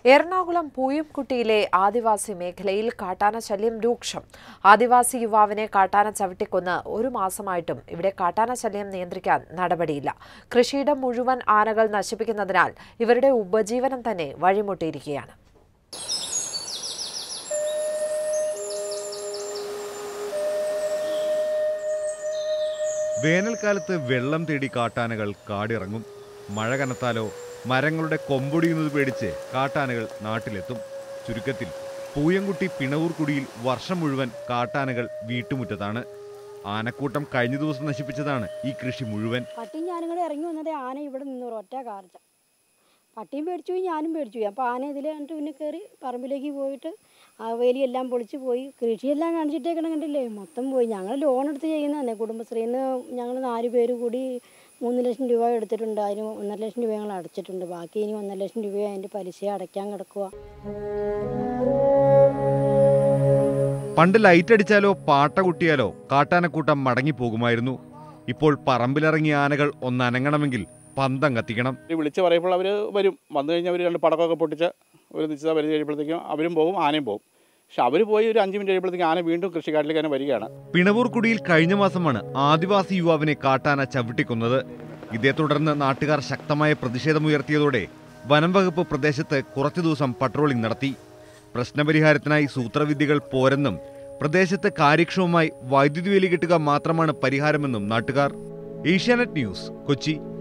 എറണാകുളം പൂയംകുട്ടിയിലെ ആദിവാസി മേഖലയിൽ കാട്ടാന ശല്യം രൂക്ഷം ആദിവാസി യുവാവിനെ കാട്ടാന ചവിട്ടിക്കൊന്ന് ഒരു മാസമായിട്ടും ഇവിടെ കാട്ടാന ശല്യം നിയന്ത്രിക്കാൻ നടപടിയില്ല കൃഷിയിടം മുഴുവൻ ആനകൾ നശിപ്പിക്കുന്നതിനാൽ ഇവരുടെ ഉപജീവനം തന്നെ വഴിമുട്ടിയിരിക്കുകയാണ് വേനൽക്കാലത്ത് വെള്ളം തേടി കാട്ടാനകൾ കാടിറങ്ങും മഴ കനത്താലോ മരങ്ങളുടെ കൊമ്പൊടിയുന്നത് പേടിച്ച് കാട്ടാനകൾ നാട്ടിലെത്തും ചുരുക്കത്തിൽ പൂയംകുട്ടി പിണവൂർക്കുടിയിൽ വർഷം മുഴുവൻ കാട്ടാനകൾ വീട്ടുമുറ്റത്താണ് ആനക്കൂട്ടം കഴിഞ്ഞ ദിവസം നശിപ്പിച്ചതാണ് ഈ കൃഷി മുഴുവൻ പട്ടിയും ഞാനും കൂടെ ഇറങ്ങി വന്നതേ ആന ഇവിടെ നിന്ന് ഒറ്റ കാർച്ച പട്ടിയും പേടിച്ചു പോയി ഞാനും പേടിച്ചു പോയി അപ്പോൾ ആന ഇതിൽ കണ്ടിട്ട് പിന്നെ കയറി പറമ്പിലേക്ക് പോയിട്ട് ആ വേലിയെല്ലാം പൊളിച്ച് പോയി കൃഷിയെല്ലാം കാണിച്ചിട്ടേക്കണം കണ്ടില്ലേ മൊത്തം പോയി ഞങ്ങൾ ലോൺ എടുത്ത് ചെയ്യുന്നതന്നെ കുടുംബശ്രീയിൽ നിന്ന് ഞങ്ങൾ നാല് പേര് കൂടി മൂന്ന് ലക്ഷം രൂപ എടുത്തിട്ടുണ്ട് അതിന് ഒന്നര ലക്ഷം രൂപ ഞങ്ങൾ അടച്ചിട്ടുണ്ട് ബാക്കി ഇനി ഒന്നര ലക്ഷം രൂപ അതിൻ്റെ പലിശ അടയ്ക്കാൻ കിടക്കുക പണ്ട് ലൈറ്റ് അടിച്ചാലോ പാട്ട കുട്ടിയാലോ കാട്ടാനക്കൂട്ടം മടങ്ങിപ്പോകുമായിരുന്നു ഇപ്പോൾ പറമ്പിലിറങ്ങിയ ആനകൾ ഒന്ന് അനങ്ങണമെങ്കിൽ പന്തം കത്തിക്കണം ഈ വിളിച്ച് പറയുമ്പോൾ അവർ വരും വന്നു കഴിഞ്ഞാൽ അവർ രണ്ട് പടക്കമൊക്കെ പൊട്ടിച്ച് ഒരു നിശ്ചിത പരിധി കഴിയുമ്പോഴത്തേക്കും അവരും പോകും ആനയും പോകും പക്ഷെ അവർ പോയി ഒരു അഞ്ച് മിനിറ്റ് കഴിയുമ്പോഴത്തേക്കും ആന വീണ്ടും കൃഷിക്കാട്ടിലേക്ക് തന്നെ വരികയാണ് പിണവൂർക്കുടിയിൽ കഴിഞ്ഞ മാസമാണ് ആദിവാസി യുവാവിനെ കാട്ടാന ചവിട്ടിക്കൊന്നത് ഇതേ തുടർന്ന് നാട്ടുകാർ ശക്തമായ പ്രതിഷേധമുയർത്തിയതോടെ വനം വകുപ്പ് പ്രദേശത്ത് കുറച്ചു ദിവസം പട്രോളിംഗ് നടത്തി പ്രശ്നപരിഹാരത്തിനായി സൂത്രവിദ്യകൾ പോരെന്നും പ്രദേശത്ത് കാര്യക്ഷമമായി വൈദ്യുതി വേലി കെട്ടുക മാത്രമാണ് പരിഹാരമെന്നും നാട്ടുകാർ ഏഷ്യാനെറ്റ് ന്യൂസ് കൊച്ചി